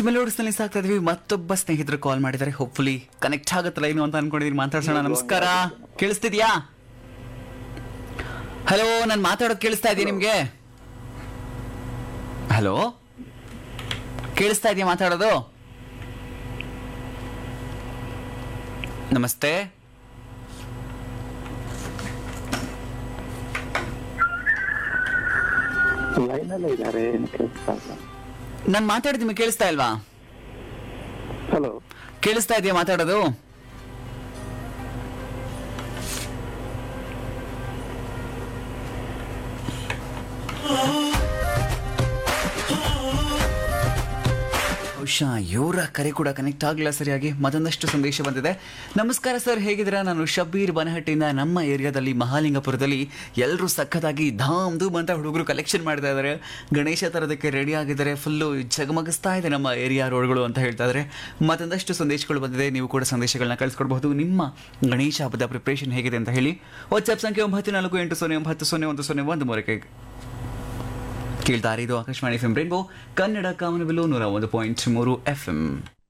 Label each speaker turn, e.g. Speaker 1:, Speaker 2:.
Speaker 1: ಮೆಲೋಡಿಸ್ನಲ್ಲಿ ಸಾಕ್ತಾ ಇದೀವಿ ಮತ್ತೊಬ್ಬ ಸ್ನೇಹಿತರು ಕಾಲ್ ಮಾಡಿದ್ದಾರೆ ಹೋಪ್ಫುಲಿ ಕನೆಕ್ಟ್ ಆಗುತ್ತಲ್ಲ ಏನು ಅಂತ ಅನ್ಕೊಂಡಿದೀನಿ ಮಾತಾಡ್ಸೋಣ ನಮಸ್ಕಾರ ಕೇಳಿಸ್ತಿದ್ಯಾ ಹಲೋ ನಾನು ಮಾತಾಡೋದು ಕೇಳಿಸ್ತಾ ಇದೆಯಾ ನಿಮ್ಗೆ ಹಲೋ ಕೇಳಿಸ್ತಾ ಇದೆಯಾ ಮಾತಾಡೋದು ನಮಸ್ತೆ
Speaker 2: ಲೈನಲ್ಲೇ ಇದ್ದಾರೆ ಏನು ಕೇಳಿಸ್ತಾ ಇಲ್ಲ
Speaker 1: ನಾನು ಮಾತಾಡಿದ ನಿಮಗೆ ಕೇಳಿಸ್ತಾ ಇಲ್ವಾ
Speaker 2: ಹಲೋ
Speaker 1: ಕೇಳಿಸ್ತಾ ಇದೆಯಾ ಮಾತಾಡೋದು ಬಹುಶಃ ಇವರ ಕರೆ ಕೂಡ ಕನೆಕ್ಟ್ ಆಗಲಿಲ್ಲ ಸರಿಯಾಗಿ ಮತ್ತೊಂದಷ್ಟು ಸಂದೇಶ ಬಂದಿದೆ ನಮಸ್ಕಾರ ಸರ್ ಹೇಗಿದ್ದೀರಾ ನಾನು ಶಬೀರ್ ಬನಹಟ್ಟಿಯಿಂದ ನಮ್ಮ ಏರಿಯಾದಲ್ಲಿ ಮಹಾಲಿಂಗಪುರದಲ್ಲಿ ಎಲ್ಲರೂ ಸಖತ್ತಾಗಿ ಧಾಮ್ ಧೂಮ್ ಅಂತ ಹುಡುಗರು ಕಲೆಕ್ಷನ್ ಮಾಡ್ತಾ ಇದ್ದಾರೆ ಗಣೇಶ ತರೋದಕ್ಕೆ ರೆಡಿ ಆಗಿದ್ದಾರೆ ಫುಲ್ಲು ಜಗಮಗಿಸ್ತಾ ಇದೆ ನಮ್ಮ ಏರಿಯಾ ರೋಡ್ಗಳು ಅಂತ ಹೇಳ್ತಾ ಇದ್ದಾರೆ ಮತ್ತೊಂದಷ್ಟು ಸಂದೇಶಗಳು ಬಂದಿದೆ ನೀವು ಕೂಡ ಸಂದೇಶಗಳನ್ನ ಕಳಿಸ್ಕೊಡ್ಬಹುದು ನಿಮ್ಮ ಗಣೇಶ ಹಬ್ಬದ ಪ್ರಿಪ್ರೇಷನ್ ಹೇಗಿದೆ ಅಂತ ಹೇಳಿ ವಾಟ್ಸ್ಆಪ್ ಸಂಖ್ಯೆ ಒಂಬತ್ತು ನಾಲ್ಕು ಎಂಟು ಸೊನ್ನೆ ಒಂಬತ್ತು ಸೊನ್ನೆ ಒಂದು ಸೊನ್ನೆ ಒಂದು ಮೂರಕ್ಕೆ ಕೇಳ್ತಾರೆ ಇದು Akashvani F M rainbow Kannada ಕಾಮನಬಿಲ್ಲು ನೂರ ಒಂದು ಪಾಯಿಂಟ್ ಮೂರು ಎಫ್ ಎಂ